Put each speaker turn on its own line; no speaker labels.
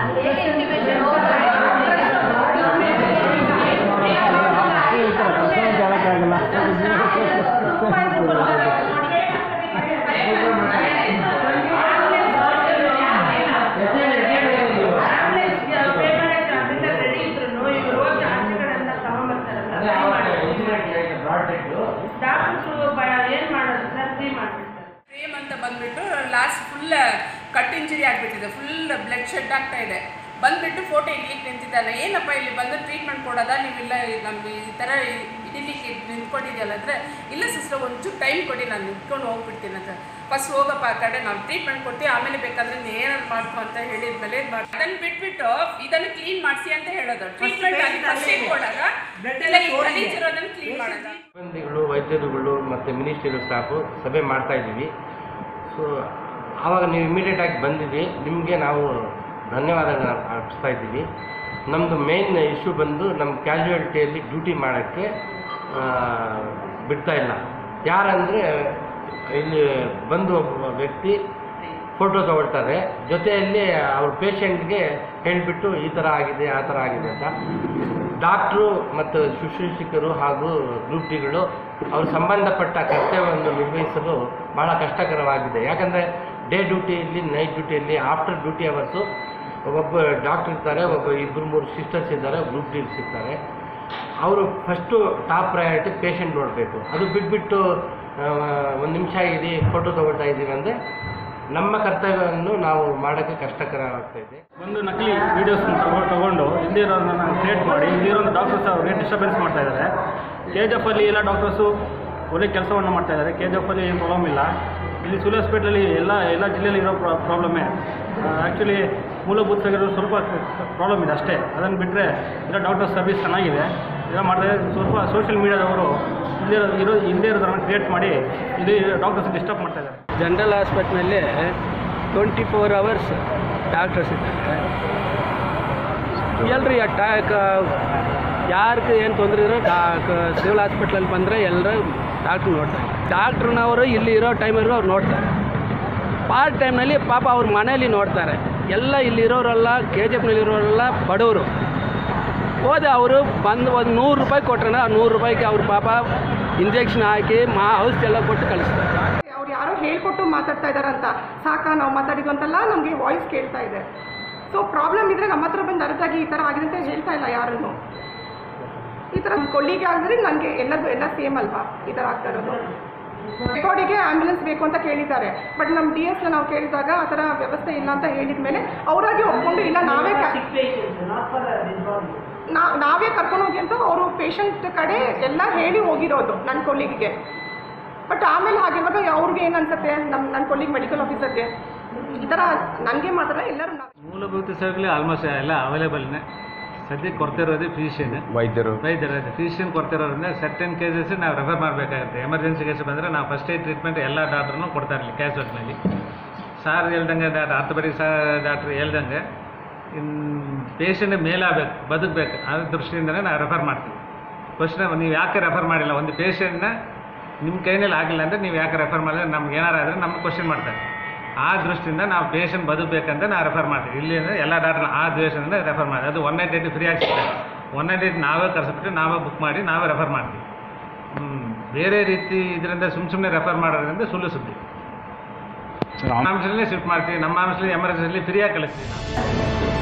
ಏನ್ ಮಾಡೋದು sir free ಮಾಡ್ಬಿಡ್ತಾರೆ
ಫ್ರೇಮ್ ಅಂತ ಬಂದ್ಬಿಟ್ಟು ಲಾಸ್ಟ್ ಫುಲ್ ಕಟ್ ಇಂಜುರಿ ಆಗಿಬಿಟ್ಟಿದೆ ಫುಲ್ ಬ್ಲಡ್ ಶೆಡ್ ಆಗ್ತಾ ಇದೆ ಬಂದ್ಬಿಟ್ಟು ಫೋಟೋ ಇಡ್ಲಿಕ್ಕೆ ನಿಂತಿದ್ದಾನೆ ಏನಪ್ಪ ಇಲ್ಲಿ ಬಂದು ಟ್ರೀಟ್ಮೆಂಟ್ ಕೊಡೋದಾ ನೀವಿಲ್ಲ ನಮ್ಗೆ ಈ ಥರ ಇಡಿಲಿಕ್ಕೆ ನಿಂತ್ಕೊಂಡಿದೆಯಲ್ಲ ಅಂದರೆ ಇಲ್ಲ ಸಿಸ್ಟರ್ ಒಂಚೂರು ಟೈಮ್ ಕೊಡಿ ನಾನು ನಿಂತ್ಕೊಂಡು ಹೋಗ್ಬಿಡ್ತೀನಿ ಅಂತ ಫಸ್ಟ್ ಹೋಗಪ್ಪ ಆ ಕಡೆ ನಾವು ಟ್ರೀಟ್ಮೆಂಟ್ ಕೊಡ್ತೀವಿ ಆಮೇಲೆ ಬೇಕಾದ್ರೆ ನೀನು ಏನಾದ್ರು ಮಾಡ್ಕೊ ಅಂತ ಹೇಳಿದ್ಮೇಲೆ ಅದನ್ನು ಬಿಟ್ಬಿಟ್ಟು ಇದನ್ನು ಕ್ಲೀನ್ ಮಾಡಿಸಿ ಅಂತ ಹೇಳೋದು ಟ್ರೀಟ್ಮೆಂಟ್ ಆಗಿ ಫಸ್ಟ್ ಏಡ್ ಕೊಡಾಗ ಇಲ್ಲ ಈ ಗಲೀಜಿರೋದನ್ನು ಕ್ಲೀನ್ ಮಾಡೋದು
ಸಿಬ್ಬಂದಿಗಳು ವೈದ್ಯರುಗಳು ಮತ್ತು ಮಿನಿಸ್ಟ್ರಿಗಳು ಸ್ಟಾಫು ಸಭೆ ಮಾಡ್ತಾ ಇದ್ದೀವಿ ಸೊ ಆವಾಗ ನೀವು ಇಮಿಡಿಯೇಟ್ ಆಗಿ ಬಂದಿದ್ದೀವಿ ನಿಮಗೆ ನಾವು ಧನ್ಯವಾದಗಳನ್ನ ಅರ್ಪಿಸ್ತಾ ಇದ್ದೀವಿ ನಮ್ಮದು ಮೇನ್ ಇಶ್ಯೂ ಬಂದು ನಮ್ಮ ಕ್ಯಾಶುಯಾಲಿಟಿಯಲ್ಲಿ ಡ್ಯೂಟಿ ಮಾಡೋಕ್ಕೆ ಆ, ಬಿಡ್ತಾ ಇಲ್ಲ ಯಾರಂದರೆ ಇಲ್ಲಿ ಬಂದು ಒಬ್ಬ ವ್ಯಕ್ತಿ ಫೋಟೋ ತಗೊಳ್ತಾರೆ ಜೊತೆಯಲ್ಲಿ ಅವ್ರ ಪೇಷಂಟ್ಗೆ ಹೇಳಿಬಿಟ್ಟು ಈ ಥರ ಆಗಿದೆ ಆ ಥರ ಆಗಿದೆ ಅಂತ ಡಾಕ್ಟ್ರು ಮತ್ತು ಶುಶ್ರೂಷಕರು ಹಾಗೂ ಗ್ರೂಪ್ ಡಿಗಳು ಅವ್ರ ಸಂಬಂಧಪಟ್ಟ ಕರ್ತವ್ಯವನ್ನು ನಿರ್ವಹಿಸಲು ಬಹಳ ಕಷ್ಟಕರವಾಗಿದೆ ಯಾಕಂದರೆ ಡೇ ಡ್ಯೂಟಿಯಲ್ಲಿ ನೈಟ್ ಡ್ಯೂಟಿಯಲ್ಲಿ ಆಫ್ಟರ್ ಡ್ಯೂಟಿ ಅವರ್ಸು ಒಬ್ಬ ಡಾಕ್ಟರ್ ಇರ್ತಾರೆ ಒಬ್ಬ ಇಬ್ಬರು ಮೂರು ಸಿಸ್ಟರ್ಸ್ ಇದ್ದಾರೆ ಗ್ರೂಪ್ ಡೀಲ್ಸ್ ಇರ್ತಾರೆ ಅವರು ಫಸ್ಟು ಟಾಪ್ ಪ್ರಯಾರಿಟಿ ಪೇಷಂಟ್ ನೋಡಬೇಕು ಅದು ಬಿಟ್ಬಿಟ್ಟು ಒಂದು ನಿಮಿಷ ಇರಿ ಫೋಟೋ ತಗೊಳ್ತಾ ಇದ್ದೀವಿ ಅಂದರೆ ನಮ್ಮ ಕರ್ತವ್ಯವನ್ನು ನಾವು ಮಾಡೋಕ್ಕೆ ಕಷ್ಟಕರವಾಗ್ತಾ ಇದೆ
ಒಂದು ನಕಲಿ ವೀಡಿಯೋಸ್ ತಗೊಂಡು ತಗೊಂಡು ಹಿಂದಿ ಇರೋರನ್ನ ಕ್ರಿಯೇಟ್ ಮಾಡಿ ಹಿಂದಿ ಇರೋ ಡಾಕ್ಟರ್ಸ್ ಅವ್ರಿಗೆ ಡಿಸ್ಟರ್ಬೆನ್ಸ್ ಮಾಡ್ತಾ ಇದ್ದಾರೆ ಕೆ ಜಿ ಎಫ್ ಅಲ್ಲಿ ಎಲ್ಲ ಡಾಕ್ಟರ್ಸು ಒಳ್ಳೆ ಕೆಲಸವನ್ನು ಮಾಡ್ತಾ ಇದ್ದಾರೆ ಕೆ ಜಿ ಎಫ್ ಅಲ್ಲಿ ಏನು ಪ್ರಾಬ್ಲಮ್ ಇಲ್ಲ ಇಲ್ಲಿ ಸುಳ್ಳು ಹಾಸ್ಪಿಟ್ಲಲ್ಲಿ ಎಲ್ಲ ಎಲ್ಲ ಜಿಲ್ಲೆಯಲ್ಲಿ ಇರೋ ಪ್ರಾಬ್ಲಮ್ಮೇ ಆ್ಯಕ್ಚುಲಿ ಮೂಲಭೂತ ಸೌಕರ್ಯ ಸ್ವಲ್ಪ ಪ್ರಾಬ್ಲಮ್ ಇದೆ ಅಷ್ಟೇ ಅದನ್ನು ಬಿಟ್ಟರೆ ಎಲ್ಲ ಡಾಕ್ಟರ್ ಸರ್ವಿಸ್ ಚೆನ್ನಾಗಿದೆ ಎಲ್ಲ ಮಾಡ್ತಾರೆ ಸ್ವಲ್ಪ ಸೋಷಿಯಲ್ ಮೀಡಿಯಾದವರು ಹಿಂದೆ ಇರೋ ಇರೋ ಹಿಂದೆ ಇರೋದನ್ನು ಕ್ರಿಯೇಟ್ ಮಾಡಿ ಇಲ್ಲಿ ಡಾಕ್ಟರ್ಸ್ ಡಿಸ್ಟರ್ಬ್ ಮಾಡ್ತಾ ಇದ್ದಾರೆ
ಜನರಲ್ ಹಾಸ್ಪಿಟ್ಲಲ್ಲಿ ಟ್ವೆಂಟಿ ಫೋರ್ ಅವರ್ಸ್ ಡಾಕ್ಟರ್ಸ್ ಇದ್ದಾರೆ ಎಲ್ರಿ ಅಟ್ಯಾಕ್ ಯಾರಿಗೆ ಏನು ತೊಂದರೆ ಇರೋ ಡಾ ಸಿವಿಲ್ ಹಾಸ್ಪಿಟ್ಲಲ್ಲಿ ಬಂದರೆ ಎಲ್ಲರೂ ಡಾಕ್ಟ್ರು ನೋಡ್ತಾರೆ ಡಾಕ್ಟ್ರನವರು ಇಲ್ಲಿ ಇರೋ ಟೈಮಲ್ಲಿ ಅವ್ರು ನೋಡ್ತಾರೆ ಪಾರ್ಟ್ ಟೈಮ್ನಲ್ಲಿ ಪಾಪ ಅವ್ರ ಮನೇಲಿ ನೋಡ್ತಾರೆ ಎಲ್ಲ ಇಲ್ಲಿರೋರೆಲ್ಲ ಕೆ ಜಿ ಎಫ್ನಲ್ಲಿರೋರೆಲ್ಲ ಬಡವರು ಹೋದೆ ಅವರು ಬಂದು ಒಂದು ನೂರು ರೂಪಾಯಿ ಕೊಟ್ರೆ ಆ ನೂರು ರೂಪಾಯಿಗೆ ಅವ್ರ ಪಾಪ ಇಂಜೆಕ್ಷನ್ ಹಾಕಿ ಮಾ ಔಷಧಿ ಎಲ್ಲ ಕೊಟ್ಟು ಕಳಿಸ್ತಾರೆ
ಅವ್ರು ಯಾರೋ ಹೇಳ್ಕೊಟ್ಟು ಮಾತಾಡ್ತಾ ಇದಾರಂತ ಸಾಕ ನಾವು ಮಾತಾಡಿದ್ದು ಅಂತೆಲ್ಲ ನಮಗೆ ವಾಯ್ಸ್ ಕೇಳ್ತಾ ಇದೆ ಸೊ ಪ್ರಾಬ್ಲಮ್ ಇದ್ರೆ ನಮ್ಮ ಹತ್ರ ಬಂದು ಅರ್ಧಾಗಿ ಈ ಥರ ಆಗಿದೆ ಅಂತ ಹೇಳ್ತಾ ಇಲ್ಲ ಯಾರನ್ನು ಈ ಥರ ಕೊಲ್ಲಿಗೆ ಆಗಿದ್ರೆ ನನಗೆ ಎಲ್ಲದು ಎಲ್ಲ ಸೇಮ್ ಅಲ್ವಾ ಈ ಥರ ಆಗ್ತಾ ಇರೋದು ರೆಕಾರ್ಡಿಗೆ ಆಂಬ್ಯುಲೆನ್ಸ್ ಬೇಕು ಅಂತ ಕೇಳಿದ್ದಾರೆ ಬಟ್ ನಮ್ಮ ಡಿ ಎಸ್ ನಾವು ಕೇಳಿದಾಗ ಆ ಥರ ವ್ಯವಸ್ಥೆ ಇಲ್ಲ ಅಂತ ಹೇಳಿದ ಮೇಲೆ ಅವರಾಗಿ ಒಪ್ಕೊಂಡು ಇಲ್ಲ ನಾವೇ ಕ- ನಾ- ನಾವೇ ಕರ್ಕೊಂಡು ಹೋಗಿ ಅಂತ ಅವರು ಪೇಷಂಟ್ ಕಡೆ ಎಲ್ಲ ಹೇಳಿ ಹೋಗಿರೋದು ನನ್ನ ಕೊಲ್ಲಿಗೆ ಬಟ್ ಆಮೇಲೆ ಹಾಗಿರುವಾಗ ಅವ್ರಿಗೆ ಏನು ಅನ್ಸುತ್ತೆ ನಮ್ಮ ನನ್ನ ಕೊಲ್ಲಿಗೆ ಮೆಡಿಕಲ್ ಆಫೀಸರ್ಗೆ ಈ ಥರ ನನಗೆ ಮಾತ್ರ ಎಲ್ಲರೂ ನಾವು
ಮೂಲಭೂತ ಸೇವೆಗಳು ಆಲ್ಮೋಸ್ಟ್ ಎಲ್ಲ ಅವೈಲೇಬಲ್ನೇ ಸದ್ಯಕ್ಕೆ ಕೊರತೆ ಇರೋದು ಫಿಸಿಷಿಯನ್
ವೈದ್ಯರು
ವೈದ್ಯರು ಫಿಸಿಷಿಯನ್ ಕೊರತೆ ಇರೋದ್ರಿಂದ ಸರ್ಟನ್ ಕೇಸಸ್ ನಾವು ರೆಫರ್ ಮಾಡಬೇಕಾಗುತ್ತೆ ಎಮರ್ಜೆನ್ಸಿ ಕೇಸ್ ಬಂದರೆ ನಾವು ಫಸ್ಟ್ ಏಡ್ ಟ್ರೀಟ್ಮೆಂಟ್ ಎಲ್ಲ ಡಾಕ್ಟ್ರನ್ನೂ ಕೊಡ್ತಾ ಇರಲಿ ಕ್ಯಾಶುವಲ್ನಲ್ಲಿ ಸಾರ್ ಹೇಳ್ದಂಗೆ ಡಾಕ್ಟರ್ ಆರ್ಥೋಪೆಡಿಕ್ ಸಾರ್ ಡಾಕ್ಟ್ರ್ ಹೇಳ್ದಂಗೆ ಇನ್ನು ಪೇಷಂಟ್ ಮೇಲಾಗಬೇಕು ಬದುಕಬೇಕು ಆ ದೃಷ್ಟಿಯಿಂದನೇ ನಾವು ರೆಫರ್ ಮಾಡ್ತೀವಿ ಕ್ವಶನ್ ನೀವು ಯಾಕೆ ರೆಫರ್ ಮಾಡಿಲ್ಲ ಒಂದು ಪೇಷಂಟ್ನ ನಿಮ್ಮ ಕೈನಲ್ಲಿ ಆಗಿಲ್ಲ ಅಂದರೆ ನೀವು ಯಾಕೆ ರೆಫರ್ ಮಾಡಿಲ್ಲ ನಮ್ಗೆ ಏನಾರು ಆದರೆ ನಮ್ಗೆ ಕ್ವಶನ್ ಮಾಡ್ತಾರೆ ಆ ದೃಷ್ಟಿಯಿಂದ ನಾವು ಪೇಷಂಟ್ ಬದುಕಬೇಕಂತ ನಾವು ರೆಫರ್ ಮಾಡ್ತೀವಿ ಇಲ್ಲಿ ಅಂದರೆ ಎಲ್ಲ ಡಾಕ್ಟರ್ ಆ ದ್ವೇಷದಿಂದ ರೆಫರ್ ಮಾಡಿ ಅದು ಒನ್ ನೈಟ್ ಏಯ್ಟಿ ಫ್ರೀ ಆಗ್ತದೆ ಒನ್ ನೈಟ್ ಏಯ್ಟ್ ನಾವೇ ಕರೆಸ್ಬಿಟ್ಟು ನಾವೇ ಬುಕ್ ಮಾಡಿ ನಾವೇ ರೆಫರ್ ಮಾಡ್ತೀವಿ ಹ್ಮ್. ಬೇರೆ ರೀತಿ ಇದರಿಂದ ಸುಮ್ಮ ಸುಮ್ಮನೆ ರೆಫರ್ ಮಾಡೋದ್ರಿಂದ ಸುಳ್ಳು ಸುದ್ದಿ ನಮ್ಮ ಆಂಶದಲ್ಲಿ ಶಿಫ್ಟ್ ಮಾಡ್ತೀವಿ ನಮ್ಮ ಆಂಶದಲ್ಲಿ ಎಮರ್ಜೆನ್ಸಿಲಿ ಫ್ರೀಯಾಗಿ ಕಳಿಸ್ತೀವಿ ನಾವು